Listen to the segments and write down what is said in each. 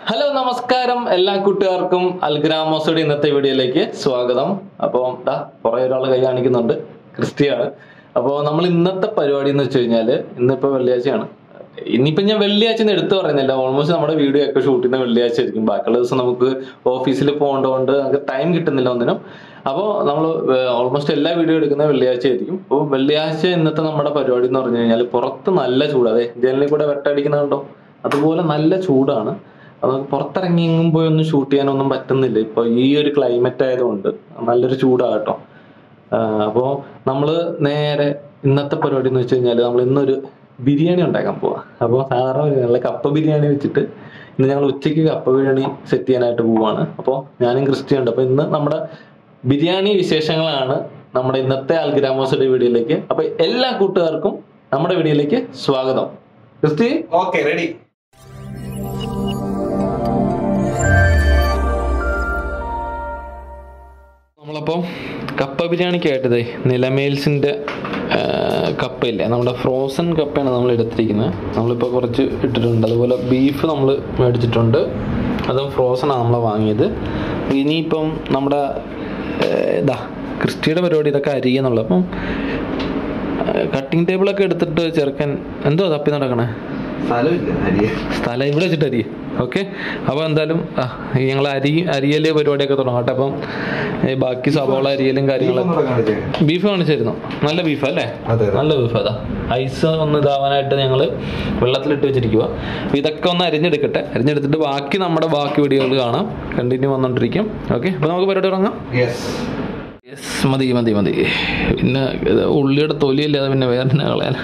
Hello നമസ്കാരം എല്ലാ കൂട്ടുകാർക്കും അൽഗ്രാമോസയുടെ ഇന്നത്തെ വീഡിയോയിലേക്ക് സ്വാഗതം അപ്പോൾ ദാ കുറെ ഒരാൾ കൈ കാണിക്കുന്നുണ്ട് ക്രിസ്റ്റിയാണ് അപ്പോൾ നമ്മൾ ഇന്നത്തെ പരിപാടി എന്ന് വെച്ച് കഴിഞ്ഞാല് ഇന്നിപ്പോ വെള്ളിയാഴ്ചയാണ് ഇനിയിപ്പോ ഞാൻ വെള്ളിയാഴ്ച എന്ന് എടുത്തു പറയുന്നില്ല ഓൾമോസ്റ്റ് നമ്മുടെ വീഡിയോ ഒക്കെ ഷൂട്ട് ചെയ്യുന്ന വെള്ളിയാഴ്ച ആയിരിക്കും ബാക്കിയുള്ള ദിവസം നമുക്ക് ഓഫീസിൽ പോകേണ്ടതുകൊണ്ട് നമുക്ക് ടൈം കിട്ടുന്നില്ല ഒന്നിനും അപ്പോൾ നമ്മൾ ഓൾമോസ്റ്റ് എല്ലാ വീഡിയോ എടുക്കുന്ന വെള്ളിയാഴ്ച ആയിരിക്കും അപ്പോൾ വെള്ളിയാഴ്ച ഇന്നത്തെ നമ്മുടെ പരിപാടി എന്ന് പറഞ്ഞു കഴിഞ്ഞാൽ പുറത്ത് നല്ല ചൂട് അതെ ജനലിൽ കൂടെ വെട്ടടിക്കുന്നുണ്ടോ അതുപോലെ നല്ല ചൂടാണ് അത് നമുക്ക് പുറത്തിറങ്ങിയെങ്കിലും പോയി ഒന്നും ഷൂട്ട് ചെയ്യാനൊന്നും പറ്റുന്നില്ല ഇപ്പൊ ഈ ഒരു ക്ലൈമറ്റ് ആയതുകൊണ്ട് നല്ലൊരു ചൂടാകട്ടോ അപ്പോൾ നമ്മൾ നേരെ ഇന്നത്തെ പരിപാടി എന്ന് വെച്ച് കഴിഞ്ഞാൽ നമ്മൾ ഇന്നൊരു ബിരിയാണി ഉണ്ടാക്കാൻ പോവാ അപ്പോൾ സാധാരണ ഞങ്ങൾ കപ്പ ബിരിയാണി വെച്ചിട്ട് ഇന്ന് ഞങ്ങൾ ഉച്ചയ്ക്ക് കപ്പ ബിരിയാണി സെറ്റ് ചെയ്യാനായിട്ട് പോവാണ് അപ്പോൾ ഞാനും ക്രിസ്റ്റി ഉണ്ട് അപ്പോൾ ഇന്ന് നമ്മുടെ ബിരിയാണി വിശേഷങ്ങളാണ് നമ്മുടെ ഇന്നത്തെ അൽഗ്രാമോസിന്റെ വീഡിയോയിലേക്ക് അപ്പോൾ എല്ലാ കൂട്ടുകാർക്കും നമ്മുടെ വീഡിയോയിലേക്ക് സ്വാഗതം ക്രിസ്റ്റി ഓക്കെ റെഡി നമ്മളപ്പോൾ കപ്പ ബിരിയാണിക്കായിട്ട് ദേ നിലമേൽസിൻ്റെ കപ്പയില്ലേ നമ്മുടെ ഫ്രോസൺ കപ്പയാണ് നമ്മൾ എടുത്തിരിക്കുന്നത് നമ്മളിപ്പോൾ കുറച്ച് ഇട്ടിട്ടുണ്ട് അതുപോലെ ബീഫ് നമ്മൾ മേടിച്ചിട്ടുണ്ട് അതും ഫ്രോസണാണ് നമ്മൾ വാങ്ങിയത് ഇനിയിപ്പം നമ്മുടെ ഏഹ്, ഇതാ ക്രിസ്റ്റിയുടെ പരിപാടി ഇതൊക്കെ അരിയെന്നുള്ളത് അപ്പം കട്ടിംഗ് ടേബിളൊക്കെ എടുത്തിട്ട് ചെറുക്കൻ എന്തോ തപ്പി നടക്കണേ സ്ഥലമില്ല അരിയ സ്ഥലം ഇവിടെ വെച്ചിട്ട് അരി ഓക്കെ അപ്പോൾ എന്തായാലും ഞങ്ങൾ അരി അരിയല് പരിപാടിയൊക്കെ തുടങ്ങട്ടെ അപ്പം ഈ ബാക്കി സവാള അരിയലും കാര്യങ്ങളൊക്കെ ബീഫ് കാണിച്ചിരുന്നു നല്ല ബീഫ് അല്ലേ അതെ, അതെ. നല്ല ബീഫ് അതാ ഐസ് ഒന്ന് ഇതാവാനായിട്ട് ഞങ്ങൾ വെള്ളത്തിലിട്ട് വെച്ചിരിക്കുക അപ്പൊ ഇതൊക്കെ ഒന്ന് അരിഞ്ഞെടുക്കട്ടെ അരിഞ്ഞെടുത്തിട്ട് ബാക്കി നമ്മുടെ ബാക്കി വീഡിയോകൾ കാണാം കണ്ടിന്യൂ വന്നോണ്ടിരിക്കും ഓക്കെ അപ്പൊ നമുക്ക് പരിപാടി തുടങ്ങാം യെസ് യെസ് മതി മതി മതി പിന്നെ ഇത് ഉള്ളിയുടെ തൊലിയില്ലാതെ പിന്നെ വേറെ എന്നാ കളയാൻ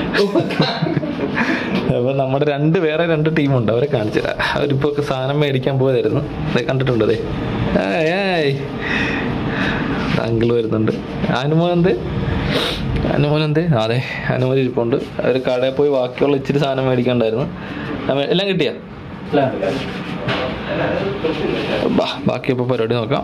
അപ്പൊ നമ്മുടെ രണ്ട് വേറെ രണ്ട് ടീമുണ്ട് അവരെ കാണിച്ചു തരാം അവരിപ്പോ ഒക്കെ സാധനം മേടിക്കാൻ പോയതായിരുന്നു അതെ കണ്ടിട്ടുണ്ട് അതെ അങ്കിൾ വരുന്നുണ്ട് അനുമോൻ എന്ത് അനുമോൻ എന്ത് അതെ അനുമോൻ ഇരിപ്പുണ്ട് അവർ കടയിൽ പോയി ബാക്കിയുള്ള ഇച്ചിരി സാധനം മേടിക്കണ്ടായിരുന്നു അവ- എല്ലാം കിട്ടിയാ ബാ ബാക്കി ഇപ്പോൾ പരിപാടി നോക്കാം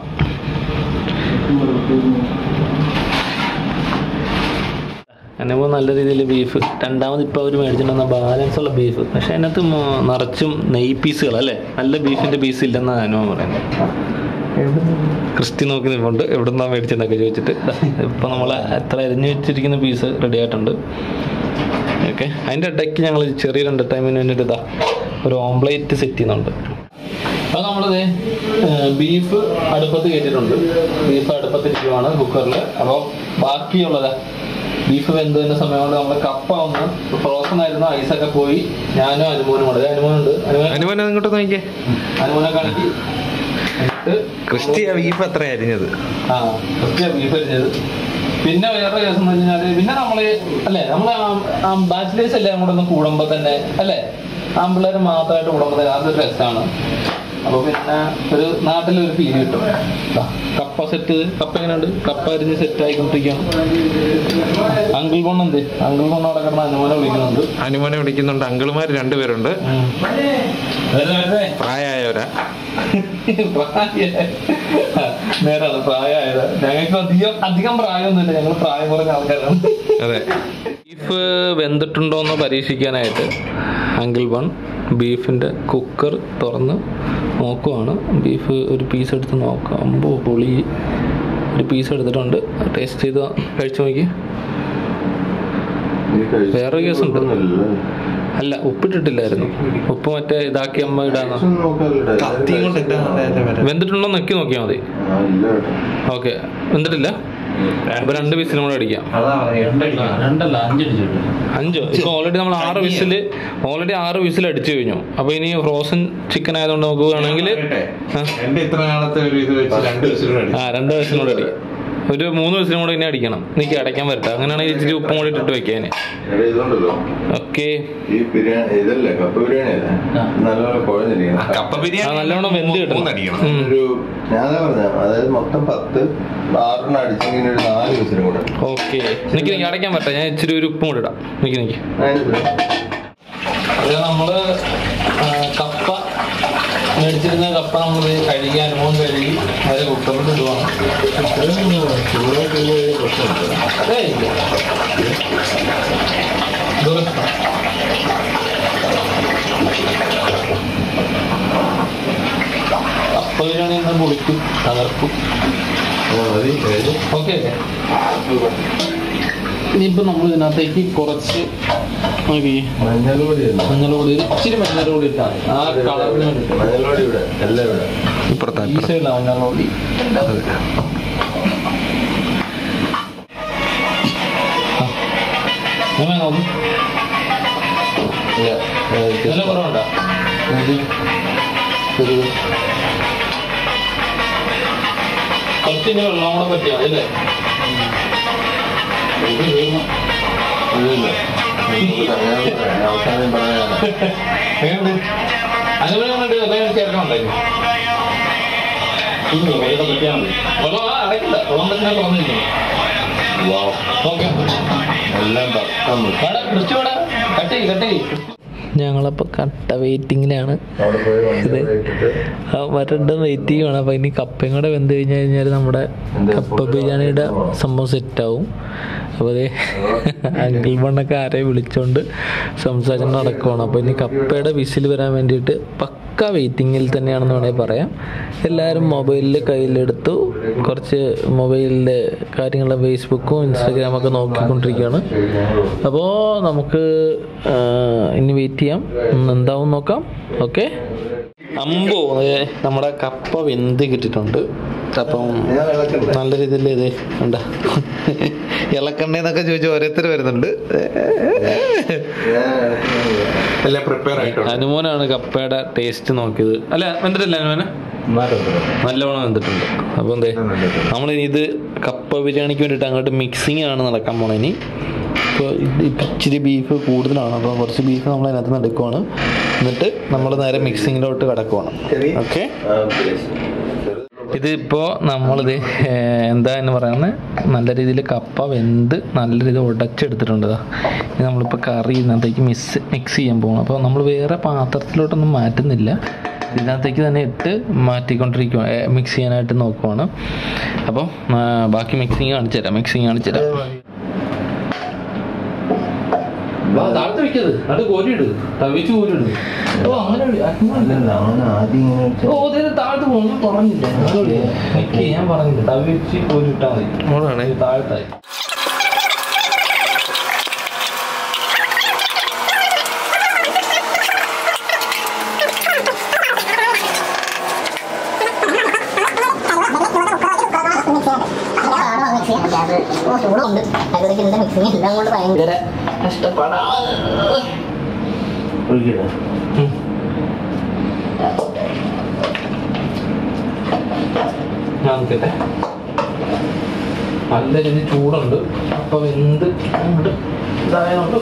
അനുഭവ നല്ല രീതിയിൽ ബീഫ് രണ്ടാമത് ഇപ്പോൾ അവർ മേടിച്ചിട്ടുണ്ടെന്ന ബാലൻസ് ഉള്ള ബീഫ് പക്ഷെ അതിനകത്ത് മൊ- നിറച്ചും നെയ് പീസുകൾ അല്ലേ നല്ല ബീഫിന്റെ പീസ് ഇല്ലെന്നാണ് അനുഭവം പറയുന്നത് ക്രിസ്റ്റി നോക്കി നിൽപ്പുണ്ട് എവിടെ നിന്നാണ് മേടിച്ചെന്നൊക്കെ ചോദിച്ചിട്ട് ഇപ്പം നമ്മൾ എത്ര അരിഞ്ഞു വെച്ചിരിക്കുന്ന പീസ് റെഡി ആയിട്ടുണ്ട് ഓക്കെ അതിൻ്റെ ഇടയ്ക്ക് ഞങ്ങൾ ചെറിയൊരു എൻ്റർടൈൻമെൻറ്റ് വേണ്ടിയിട്ട് ഇതാ ഒരു ഓംപ്ലേറ്റ് സെറ്റ് ചെയ്യുന്നുണ്ട് അപ്പോൾ നമ്മളിത് ബീഫ് അടുപ്പത്ത് കയറ്റിയിട്ടുണ്ട് ബീഫ് അടുപ്പത്തിരിക്കുവാണ് കുക്കറിൽ അപ്പോൾ ബാക്കിയുള്ളത് ബീഫ് വെന്ത് വരുന്ന സമയം കൊണ്ട് നമ്മൾ കപ്പ ഒന്ന് ഫ്രോസൺ ആയിരുന്ന ഐസൊക്കെ പോയി ഞാനും അനുമോനും ഉണ്ട് ദേ അനുമോനുണ്ട് അനുമോൻ അനുമാനം ഇങ്ങോട്ട് നോക്കിയേ അനുമോനെ കാണിക്ക് എന്നിട്ട് ക്രിസ്റ്റി ആ ബീഫ് അത്ര അരിഞ്ഞത് ആ കൃത്യ ബീഫ് അരിഞ്ഞത് പിന്നെ വേറെ കേസ് എന്ന് വെച്ചാല് പിന്നെ നമ്മള് അല്ലെ നമ്മള് ബാച്ചിലേഴ്സ് എല്ലാം കൂടെ ഒന്ന് കൂടുമ്പോ തന്നെ അല്ലെ ആമ്പിള്ളേർ മാത്രമായിട്ട് കൂടുമ്പോ തന്നെ അതൊരു രസമാണ് അപ്പൊ പിന്നെ ഒരു നാട്ടിലൊരു ഫീൽ കിട്ടും ദാ, കപ്പ സെറ്റ് കപ്പ എങ്ങനെയുണ്ട് കപ്പ അരിഞ്ഞ് സെറ്റ് ആയിക്കൊണ്ടിരിക്കുകയാണ് അങ്കിൾ കൊണ്ണ് എന്ത് അങ്കിൾ കൊണ്ണ് അവിടെ കിടന്ന് അനുമോനെ വിളിക്കുന്നുണ്ട് അനുമാനെ വിളിക്കുന്നുണ്ട് അങ്കിളുമാർ രണ്ടുപേരുണ്ട് ഉം. വരട്ടെ, വരട്ടെ. പ്രായമായവരാ നേരാണ് പ്രായമായത് ഞങ്ങൾക്ക് അധികം അധികം പ്രായമൊന്നുമില്ല ഞങ്ങൾ പ്രായം കുറഞ്ഞ ആൾക്കാരാണ് അതെ ബീഫ് വെന്തിട്ടുണ്ടോ എന്ന് പരീക്ഷിക്കാനായിട്ട് അങ്കിൾ വൺ ബീഫിന്റെ കുക്കർ തുറന്ന് നോക്കുവാണ് ബീഫ് ഒരു പീസ് എടുത്ത് നോക്കാം അമ്പോ പുളി ഒരു പീസ് എടുത്തിട്ടുണ്ട് ടേസ്റ്റ് ചെയ്ത് കഴിച്ചു നോക്കി വേറെ കേസ് ഉണ്ട് അല്ല ഉപ്പിട്ടിട്ടില്ലായിരുന്നു ഉപ്പ് മറ്റേ ഇതാക്കി അമ്മ ഇടാന്ന് കത്തിയും കൊണ്ട് ഇട്ടാ നല്ല വര. വെന്തിട്ടുണ്ടോ നോക്കി നോക്കിയാൽ മതി ഓക്കെ വെന്തിട്ടില്ല അപ്പൊ രണ്ട് പീസിനും കൂടെ അടിക്കാം അതാ പറഞ്ഞത്, രണ്ടല്ല അഞ്ചടിച്ചിട്ട് അഞ്ചോ ഇപ്പൊ ഓൾറെഡി നമ്മൾ ആറ് വിസില് ഓൾറെഡി ആറ് വിസിൽ അടിച്ചു കഴിഞ്ഞു അപ്പൊ ഇനി ഫ്രോസൺ ചിക്കൻ ആയതുകൊണ്ട് നമുക്ക് വേണമെങ്കിൽ പറയട്ടെ? എന്റെ ഇത്ര നാളത്തെ ഒരു ഇത് വെച്ച് രണ്ട് ദിവസം ആ രണ്ട് വിസിലും കൂടെ അടിക്കാം ഒരു മൂന്ന് വിസിലും കൂടെ ഇനി അടിക്കണം എനിക്ക് അടയ്ക്കാൻ പറ്റട്ടെ അങ്ങനെയാണെങ്കിൽ ഇച്ചിരി ഉപ്പും കൂടി ഇട്ടിട്ട് വെക്കാൻ എടാ, ഇതുണ്ടല്ലോ ഓക്കെ ഈ ബിരിയാണി ഇതല്ലേ കപ്പ ബിരിയാണി അല്ലേ നല്ലപോലെ കുഴഞ്ഞിരിക്കണം കപ്പ ബിരിയാണി ആ, നല്ലോണം വെന്ത് കിട്ടണം. മൂന്നടിക്കണം ഉം. ഒരു ഞാനാ പറഞ്ഞ അതായത് മൊത്തം പത്ത് ആറെണ്ണം അടിച്ചെങ്കിൽ ഒരു നാല് ദിവസം കൂടെ ഓക്കെ എനിക്ക് എനിക്ക് അടയ്ക്കാൻ പറ്റാം ഞാൻ ഇച്ചിരി ഒരു ഉപ്പും കൂടി ഇടാം നിക്ക് നിക്ക് അതിന് അത് നമ്മള് ആ, കപ്പ മേടിച്ചിരുന്ന കപ്പ നമ്മൾ കഴുകി അനുഭവം കഴുകി അത് കുക്കറിൽ ഇടുവാണ് ഏയ് ഇല്ല. ദൂരം. കപ്പ ബിരിയാണി ഇന്ന് പൊളിക്കും തകർക്കും മതി കഴിഞ്ഞു ഓക്കെ അല്ലേ ഇനിയിപ്പോൾ നമ്മൾ ഇതിനകത്തേക്ക് കുറച്ച് നോക്കി മഞ്ഞൾ പൊടി ഉണ്ട് മഞ്ഞൾ പൊടി ഒരു ഇച്ചിരി മഞ്ഞൾ പൊടി ഇട്ടാൽ മതി. ആ കളറിന് വേണ്ടിയിട്ട് മഞ്ഞൾ പൊടി ഇവിടെ എല്ലാം ഇവിടെ ഇപ്പുറത്താ ഈ സൈഡിലാണ് മഞ്ഞൾ പൊടി ആ. എങ്ങനെ നോക്കും ഇല്ല, ഏ, നല്ല കുറവുണ്ടോ ചെറുത്. കുറച്ച് ഇനി വെള്ളം കൂടെ പറ്റിയാ മതി അല്ലേ ഇല്ലില്ല. ഞാൻ പറയാം, അവസാനം പറയാനാണ് എങ്ങനെയുണ്ട് അനുമതി വന്നിട്ട് എല്ലാം ചേർക്കണുണ്ടായിരുന്നു വെള്ളം ആ, അടയ്ക്കില്ല വെള്ളം പറ്റുന്ന തുറന്നിരിക്കുന്നു വാവ്. ഓക്കെ എല്ലാം പക്കം വേടാ ക്രിസ്റ്റി വേടാ കട്ട് ചെയ്യ് കട്ട് ചെയ്യ് ഞങ്ങളപ്പോൾ കട്ട വെയിറ്റിങ്ങിലാണ് അവിടെ പോയി മഞ്ഞൾ ഇത് ഇട്ടിട്ട് മറ്റേ വെയിറ്റ് ചെയ്യണം അപ്പം ഇനി കപ്പയും കൂടെ വെന്ത് കഴിഞ്ഞ് കഴിഞ്ഞാൽ നമ്മുടെ കപ്പ ബിരിയാണിയുടെ സംഭവം സെറ്റാവും അപ്പോൾ അതേ അങ്കിൾ മണ്ണൊക്കെ ആരെ വിളിച്ചോണ്ട് സംസാരം നടക്കുവാണ് അപ്പോൾ ഇനി കപ്പയുടെ വിസിൽ വരാൻ വേണ്ടിയിട്ട് പക്ക വെയിറ്റിങ്ങിൽ തന്നെയാണെന്ന് വേണമെങ്കിൽ പറയാം എല്ലാവരും മൊബൈലിൽ കയ്യിലെടുത്തു കുറച്ച് മൊബൈലിലെ കാര്യങ്ങൾ ഫേസ്ബുക്കും ഇൻസ്റ്റാഗ്രാമൊക്കെ നോക്കിക്കൊണ്ടിരിക്കുകയാണ് അപ്പോൾ നമുക്ക് ആ, ഇനി വെയിറ്റ് ചെയ്യാം ഉം, എന്താവും നോക്കാം ഓക്കെ അമ്പോ ദേ നമ്മുടെ കപ്പ വെന്ത് കിട്ടിയിട്ടുണ്ട് അപ്പം ഞാൻ ഇളക്കണ്ട. നല്ല രീതിയിൽ ഇത് ഉണ്ട ഇളക്കണ്ണേന്നൊക്കെ ചോദിച്ച് ഓരോരുത്തർ വരുന്നുണ്ട് ഞാൻ ഇളക്കുന്നത് എല്ലാം പ്രിപ്പയർ ആയിട്ടുണ്ട് അനുമോനാണ് കപ്പയുടെ ടേസ്റ്റ് നോക്കിയത് അല്ല വെന്തിട്ടില്ല അനുമോനെ നല്ലവണ്ണം വെന്തിട്ടുണ്ട് അപ്പോൾ എന്തേ നമ്മൾ ഇനി ഇത് കപ്പ ബിരിയാണിക്ക് വേണ്ടിയിട്ട് അങ്ങോട്ട് മിക്സിംഗ് ആണ് നടക്കാൻ പോണത് ഇനി ഇപ്പോൾ ഇത് ഇപ്പം ഇച്ചിരി ബീഫ് കൂടുതലാണ് അപ്പോൾ കുറച്ച് ബീഫ് നമ്മൾ അതിനകത്ത് നിന്ന് എടുക്കുവാണ് എന്നിട്ട് നമ്മൾ നേരെ മിക്സിങ്ങിലോട്ട് കിടക്കുവാണ് ചെറിയ ഓക്കെ ആ, please. ഇതിപ്പോൾ നമ്മളിത് ഏർ, എന്താ എന്ന് പറയുന്നത് നല്ല രീതിയിൽ കപ്പ വെന്ത് നല്ല രീതിയിൽ ഉടച്ചെടുത്തിട്ടുണ്ട് ഇതാ. ഇനി നമ്മളിപ്പോൾ കറി ഇതിനകത്തേക്ക് മിക്സ് മിക്സ് ചെയ്യാൻ പോകണം അപ്പോൾ നമ്മൾ വേറെ പാത്രത്തിലോട്ടൊന്നും മാറ്റുന്നില്ല ഇതിനകത്തേക്ക് തന്നെ ഇട്ട് മാറ്റിക്കൊണ്ടിരിക്കുക മിക്സ് ചെയ്യാനായിട്ട് നോക്കുവാണ് അപ്പോൾ ആ, ബാക്കി മിക്സിങ് കാണിച്ചു തരാം മിക്സിങ് കാണിച്ചു തരാം വാ, താഴത്ത് വെക്കത് അത് കോരിയിട് തവിച്ച് കോരിയിട് ഓ അങ്ങനെ ഇട്. അങ്ങനെ ഇട്. അല്ലല്ല, അവൻ ആദ്യം ഇങ്ങനെ വെച്ച- ഓ ഇതിന് താഴത്ത് പോകുന്നു പറഞ്ഞില്ല ഓക്കെ ഞാൻ പറഞ്ഞില്ല തവിച്ച് കോരിട്ടാ മതി മോളാണേ ഇത് താഴത്തായി ചൂടുണ്ട് അതിലേക്ക് ഇതിന്റെ മിക്സിങ് എല്ലാം കൊണ്ട് ഭയങ്കര കഷ്ടപ്പാടാ ഒഴിക്കട്ടെ? ഞാൻ നിൽക്കട്ടെ നല്ല രീതിയിൽ ചൂടുണ്ട് അപ്പൊ എന്ത് ഉണ്ട് ഇതായതുകൊണ്ട്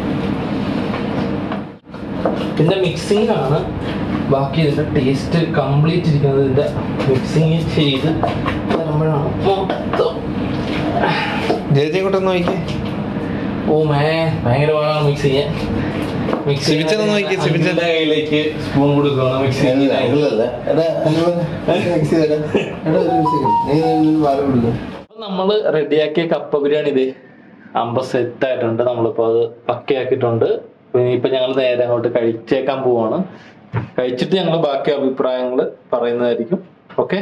ഇതിന്റെ മിക്സിംഗ് ആണ് ബാക്കി ഇതിന്റെ ടേസ്റ്റ് കംപ്ലീറ്റ് ഇരിക്കുന്നത് ഇതിന്റെ മിക്സിങ് ചെയ്ത് വരുമ്പോഴാണ് മൊത്തം ചേച്ചി കൂടെ നോക്കിയേ ഓ മേ ഭയങ്കര പാടാണ് മിക്സ് ചെയ്യാൻ മിക്സ് സിബിച്ചൊന്ന് നോക്കിയേ, സിബിച്ചൻ. കയ്യിലേക്ക് സ്പൂൺ കൊടുക്കണം മിക്സ് ഇല്ല, ഇല്ലല്ല. എടാ, അനുമോൻ, mix ചെയ്തേരാ. എടാ, ഒരു second. നീ ഇതിന് പാല് കൊടുക്ക്. നമ്മൾ റെഡിയാക്കിയ കപ്പ ബിരിയാണി ഇത് അമ്പ സെറ്റ് ആയിട്ടുണ്ട് നമ്മളിപ്പോ അത് പക്കയാക്കിയിട്ടുണ്ട് ഇനിയിപ്പോ ഞങ്ങൾ നേരെ അങ്ങോട്ട് കഴിച്ചേക്കാൻ പോവാണ് കഴിച്ചിട്ട് ഞങ്ങൾ ബാക്കി അഭിപ്രായങ്ങൾ പറയുന്നതായിരിക്കും ഓക്കെ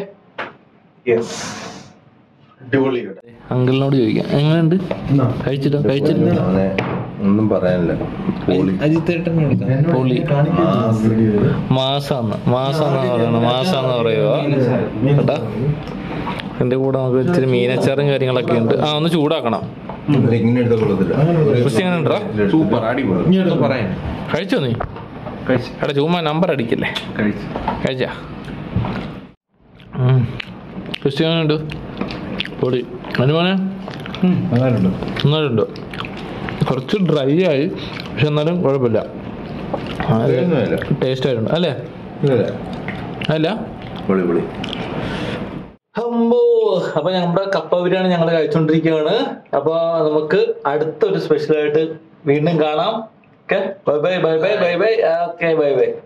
അടിപൊളിയാണ്. അങ്കിളിനോട് ചോദിക്കാം എങ്ങനെയുണ്ട് കഴിച്ചിട്ടോ കഴിച്ചിട്ടോ അവനെ ഒന്നും പറയാനില്ല പൊളി. പൊളി മാസ്. മാസാന്ന് മാസാന്ന് പറയണത് മാസാന്ന് പറയുക കേട്ടാ എന്റെ കൂടെ നമുക്ക് ഇച്ചിരി മീനച്ചാറും കാര്യങ്ങളൊക്കെ ഉണ്ട് ആ ഒന്ന് ചൂടാക്കണം ഇത് ഇങ്ങനെ എടുത്ത കൊള്ളത്തില്ല. ഒരു- ക്രിസ്റ്റി എങ്ങനെ ഉണ്ടെടാ? സൂപ്പർ അടിപൊളി ഇനി ഒന്ന് പറയാൻ കഴിച്ചോ നീ കഴിച്ചു എടാ ചുമ്മാ നമ്പർ അടിക്കല്ലേ കഴിച്ചു കഴിച്ചാ ക്രിസ്ത്യാനുണ്ട് പൊടി അനുമാനെ നന്നായിട്ടുണ്ട് കുറച്ച് ഡ്രൈ ആയി പക്ഷെ എന്നാലും കുഴപ്പമില്ല അതൊന്നുമില്ല. ടേസ്റ്റ് ആയിട്ടുണ്ട് അല്ലേ ഇല്ല. അല്ല പൊളി പൊളി ഹമ്പോ അപ്പൊ നമ്മുടെ കപ്പ ബിരിയാണി ഞങ്ങൾ കഴിച്ചോണ്ടിരിക്കുകയാണ് അപ്പൊ നമുക്ക് അടുത്തൊരു സ്പെഷ്യൽ ആയിട്ട് വീണ്ടും കാണാം okay bye bye bye bye bye bye okay bye by